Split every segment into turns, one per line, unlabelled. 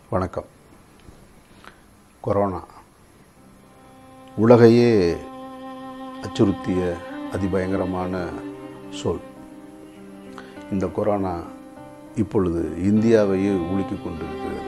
வணக்கம் கொரோனா உலகையே அச்சுறுத்திய அதிபயங்கரமான சொல் இந்த கொரோனா இப்பொழுது இந்தியாவையே உலுக்கிக் கொண்டிருக்கிறது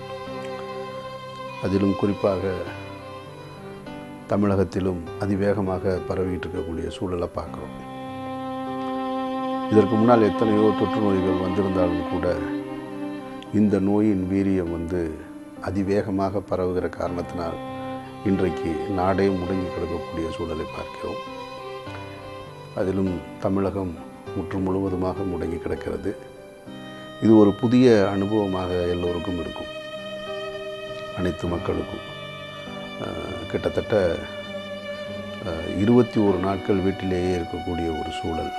அதிலும் குறிப்பாக தமிழகத்திலும் அதிவேகமாக பரவிட்டு இருக்கக்கூடிய சூழலை பார்க்குறோம் இதற்கு முன்னால் எத்தனையோ தொற்று நோய்கள் வந்திருந்தாலும் கூட இந்த நோயின் வீரியம் வந்து அதிவேகமாக பரவுகிற காரணத்தினால் இன்றைக்கு நாடே முடங்கி கிடக்கக்கூடிய சூழலை பார்க்கிறோம் அதிலும் தமிழகம் முற்று முழுவதுமாக முடங்கி கிடக்கிறது இது ஒரு புதிய அனுபவமாக எல்லோருக்கும் இருக்கும் அனைத்து மக்களுக்கும் அஹ், கிட்டத்தட்ட இருபத்தி ஒரு நாட்கள் வீட்டிலேயே இருக்கக்கூடிய ஒரு சூழல்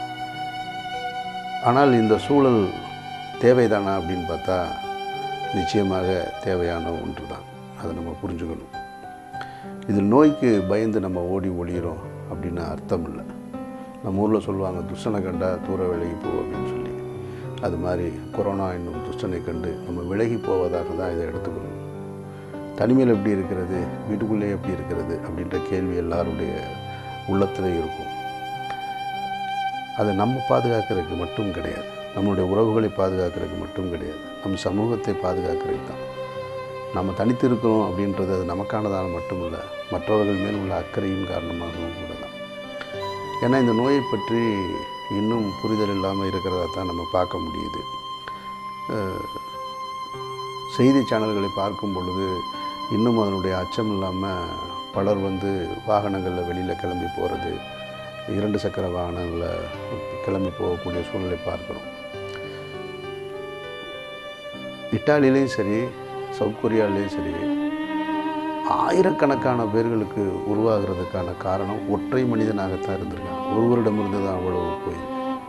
ஆனால் இந்த சூழல் தேவைதானா அப்படின்னு பார்த்தா நிச்சயமாக தேவையான ஒன்று தான் அதை நம்ம புரிஞ்சுக்கணும் இது நோய்க்கு பயந்து நம்ம ஓடி ஒளிகிறோம் அப்படின்னு அர்த்தம் இல்லை நம்ம ஊரில் சொல்லுவாங்க துஷ்டனை கண்டா தூர விலகி போ அப்படின்னு சொல்லி அது மாதிரி கொரோனா என்னும் துஷ்டனை கண்டு நம்ம விலகி போவதாக தான் இதை எடுத்துக்கணும் தனிமையில் எப்படி இருக்கிறது வீட்டுக்குள்ளே எப்படி இருக்கிறது அப்படின்ற கேள்வி எல்லாருடைய உள்ளத்தில் இருக்கும் அதை நம்ம பாதுகாக்கிறதுக்கு மட்டும் கிடையாது நம்மளுடைய உறவுகளை பாதுகாக்கிறதுக்கு மட்டும் கிடையாது நம் சமூகத்தை பாதுகாக்கிறதுக்கு தான் நம்ம தனித்து இருக்கிறோம் அப்படின்றது அது நமக்கானதான மட்டும் இல்லை மற்றவர்கள் மேல் உள்ள அக்கறையின் காரணமாகவும் கூட தான் ஏன்னா இந்த நோயை பற்றி இன்னும் புரிதல் இல்லாமல் இருக்கிறதா தான் நம்ம பார்க்க முடியுது அஹ், செய்தி சேனல்களை பார்க்கும் பொழுது இன்னும் அதனுடைய அச்சம் இல்லாமல் பலர் வந்து வாகனங்களில் வெளியில் கிளம்பி போகிறது இரண்டு சக்கர வாகனங்களில் கிளம்பி போகக்கூடிய சூழ்நிலை பார்க்குறோம் இட்டாலியிலையும் சரி சவுத் கொரியாவிலையும் சரி ஆயிரக்கணக்கான பேர்களுக்கு உருவாகிறதுக்கான காரணம் ஒற்றை மனிதனாகத்தான் இருந்திருக்காங்க ஒருவரிடமிருந்து தான் அவ்வளவு போயிருக்கு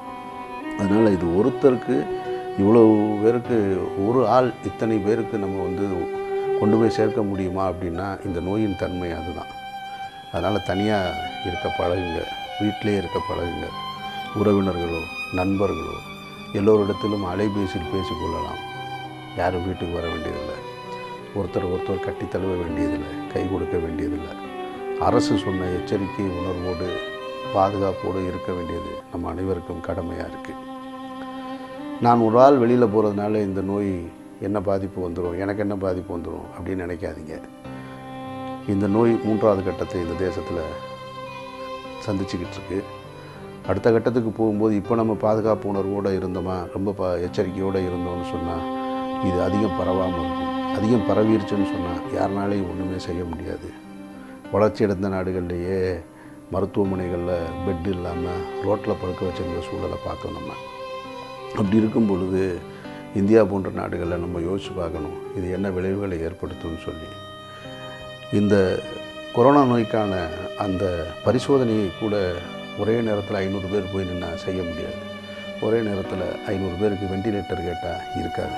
அதனால் இது ஒருத்தருக்கு இவ்வளவு பேருக்கு ஒரு ஆள் இத்தனை பேருக்கு நம்ம வந்து கொண்டு போய் சேர்க்க முடியுமா அப்படின்னா இந்த நோயின் தன்மை அதுதான் அதனால் தனியாக இருக்க பழகுங்க வீட்டிலே இருக்க பழகுங்க உறவினர்களோ நண்பர்களோ எல்லோரிடத்திலும் அலைபேசியில் பேசிக்கொள்ளலாம் யாரும் வீட்டுக்கு வர வேண்டியதில்லை ஒருத்தர் ஒருத்தர் கட்டி தழுவ வேண்டியதில்லை கை கொடுக்க வேண்டியதில்லை அரசு சொன்ன எச்சரிக்கை உணர்வோடு பாதுகாப்போடு இருக்க வேண்டியது நம்ம அனைவருக்கும் கடமையாக இருக்குது நான் ஒரு ஆள் வெளியில் போகிறதுனால இந்த நோய் என்ன பாதிப்பு வந்துடும் எனக்கு என்ன பாதிப்பு வந்துடும் அப்படின்னு நினைக்காதீங்க இந்த நோய் மூன்றாவது கட்டத்தை இந்த தேசத்தில் சந்திச்சுக்கிட்டு இருக்கு அடுத்த கட்டத்துக்கு போகும்போது இப்போ நம்ம பாதுகாப்பு உணர்வோடு இருந்தோமா ரொம்ப ப எச்சரிக்கையோடு இருந்தோம்னு சொன்னால் இது அதிகம் பரவாமல் இருக்கும் அதிகம் பரவிருச்சுன்னு சொன்னால் யாருனாலையும் ஒன்றுமே செய்ய முடியாது வளர்ச்சி அடைந்த நாடுகள்லேயே மருத்துவமனைகளில் பெட் இல்லாமல் ரோட்டில் படுக்க வச்சிருந்த சூழலை பார்த்தோம் நம்ம அப்படி இருக்கும் பொழுது இந்தியா போன்ற நாடுகளில் நம்ம யோசித்து பார்க்கணும் இது என்ன விளைவுகளை ஏற்படுத்தும்னு சொல்லி இந்த கொரோனா நோய்க்கான அந்த பரிசோதனையை கூட ஒரே நேரத்தில் ஐநூறு பேர் போய் நின்னா செய்ய முடியாது ஒரே நேரத்தில் ஐநூறு பேருக்கு வெண்டிலேட்டர் கேட்டால் இருக்காது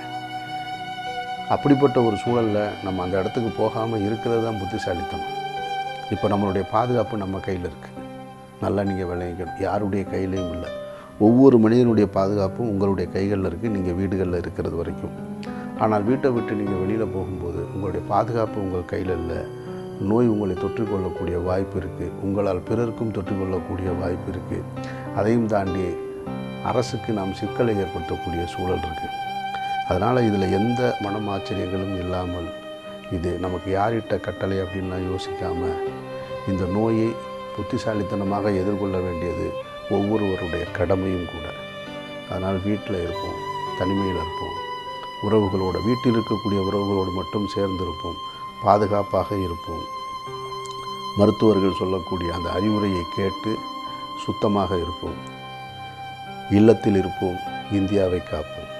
அப்படிப்பட்ட ஒரு சூழலில் நம்ம அந்த இடத்துக்கு போகாமல் இருக்கிறது தான் புத்திசாலித்தனம் இப்போ நம்மளுடைய பாதுகாப்பு நம்ம கையில் இருக்குது நல்லா நீங்கள் விளைவிக்கணும் யாருடைய கையிலையும் இல்லை ஒவ்வொரு மனிதனுடைய பாதுகாப்பும் உங்களுடைய கைகளில் இருக்குது நீங்கள் வீடுகளில் இருக்கிறது வரைக்கும் ஆனால் வீட்டை விட்டு நீங்கள் வெளியில் போகும்போது உங்களுடைய பாதுகாப்பு உங்கள் கையில் இல்லை நோய் உங்களை தொற்றிக்கொள்ளக்கூடிய வாய்ப்பு இருக்குது உங்களால் பிறருக்கும் தொற்றிக்கொள்ளக்கூடிய வாய்ப்பு இருக்குது அதையும் தாண்டி அரசுக்கு நாம் சிக்கலை ஏற்படுத்தக்கூடிய சூழல் இருக்குது அதனால் இதில் எந்த மனம் ஆச்சரியங்களும் இல்லாமல் இது நமக்கு யாரிட்ட கட்டளை அப்படின்லாம் யோசிக்காமல் இந்த நோயை புத்திசாலித்தனமாக எதிர்கொள்ள வேண்டியது ஒவ்வொருவருடைய கடமையும் கூட அதனால் வீட்டில் இருப்போம் தனிமையில் இருப்போம் உறவுகளோடு வீட்டில் இருக்கக்கூடிய உறவுகளோடு மட்டும் சேர்ந்து இருப்போம் பாதுகாப்பாக இருப்போம் மருத்துவர்கள் சொல்லக்கூடிய அந்த அறிவுரையை கேட்டு சுத்தமாக இருப்போம் இல்லத்தில் இருப்போம் இந்தியாவை காப்போம்